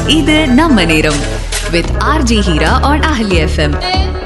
இது நம்ம நேரம் with RJ Heera on Ahali FM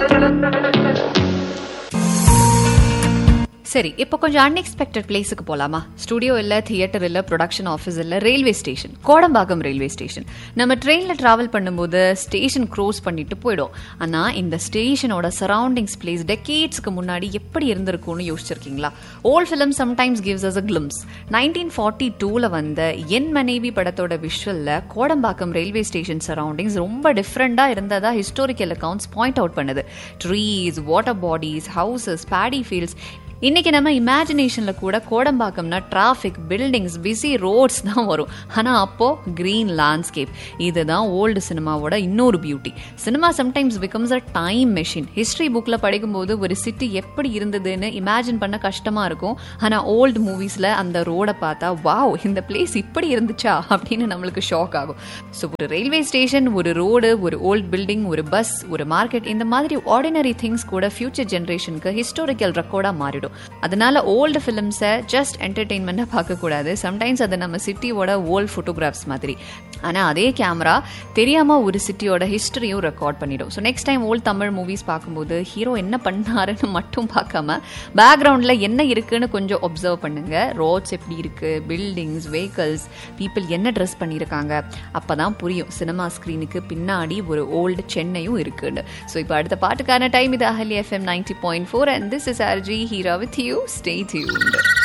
சரி இப்போ கொஞ்சம் அன்எக்ஸ்பெக்டட் பிளேஸுக்கு போலாமா ஸ்டுடியோ இல்ல தியேட்டர் இல்ல ப்ரொடக்ஷன் ஆஃபீஸ் இல்ல railway station Kodambakkam railway station நம்ம ட்ரெயின்ல டிராவல் பண்ணும்போது ஸ்டேஷன் க்ரோஸ் பண்ணிட்டு போயிடும் ஆனா இந்த ஸ்டேஷனோட சரௌண்டிங்ஸ் பிளேஸ் டெக்கேட்ஸ்க்கு முன்னாடி எப்படி இருந்திருக்கும்னு யோசிச்சிருக்கீங்களா old film sometimes gives us a glimpse nineteen forty டூல வந்த என் மனைவி படத்தோட விஷுவல்ல கோடம்பாக்கம் ரயில்வே ஸ்டேஷன் சரௌண்டிங்ஸ் ரொம்ப டிஃப்ரெண்டா இருந்ததா ஹிஸ்டாரிக்கல் அக்கவுண்ட்ஸ் பாயிண்ட் அவுட் பண்ணுது trees water bodies houses paddy fields இன்னைக்கு நம்ம இமேஜினேஷன்ல கூட கோடம்பாக்கம்னா டிராஃபிக் பில்டிங்ஸ் பிஸி ரோட்ஸ் தான் வரும் ஆனா அப்போ கிரீன் லேண்ட்ஸ்கேப் இதுதான் ஓல்டு சினிமாவோட இன்னொரு beauty cinema sometimes becomes a time machine history புக்ல படிக்கும்போது ஒரு சிட்டி எப்படி இருந்ததுன்னு இமேஜின் பண்ண கஷ்டமா இருக்கும் ஆனா ஓல்டு மூவிஸ்ல அந்த ரோட பார்த்தா வாவ் இந்த பிளேஸ் இப்படி இருந்துச்சா அப்படின்னு நம்மளுக்கு ஷாக் ஆகும் ஸோ ஒரு ரயில்வே ஸ்டேஷன் ஒரு ரோடு ஒரு ஓல்ட் பில்டிங் ஒரு பஸ் ஒரு மார்க்கெட் இந்த மாதிரி ஆர்டினரி திங்ஸ் கூட ஃபியூச்சர் ஜென்ரேஷனுக்கு ஹிஸ்டாரிக்கல் ரெக்கார்டா மாறிடும் அதனால ஓல்டு ஃபிலிம்ஸை ஜஸ்ட் என்டர்டெயின்மெண்ட்டாக பார்க்கக்கூடாது சம்டைம்ஸ் அது நம்ம சிட்டியோட ஓல்ட் ஃபோட்டோகிராஃப்ஸ் மாதிரி ஆனால் அதே கேமரா தெரியாமல் ஒரு சிட்டியோட ஹிஸ்டரியும் ரெக்கார்ட் பண்ணிடும் so next time old Tamil movies பார்க்கும்போது ஹீரோ என்ன பண்ணாருன்னு மட்டும் பார்க்காம பேக்ரவுண்டில் என்ன இருக்குன்னு கொஞ்சம் ஒப்சர்வ் பண்ணுங்க ரோட்ஸ் எப்படி இருக்கு பில்டிங்ஸ் வெஹிக்கல்ஸ் பீப்புள் என்ன ட்ரெஸ் பண்ணியிருக்காங்க அப்போ தான் புரியும் சினிமா ஸ்க்ரீனுக்கு பின்னாடி ஒரு ஓல்டு சென்னையும் இருக்குன்னு ஸோ இப்போ அடுத்த பாட்டுக்கான டைம் இது Ahali FM ninety point four and this is RJ Heera with you stay tuned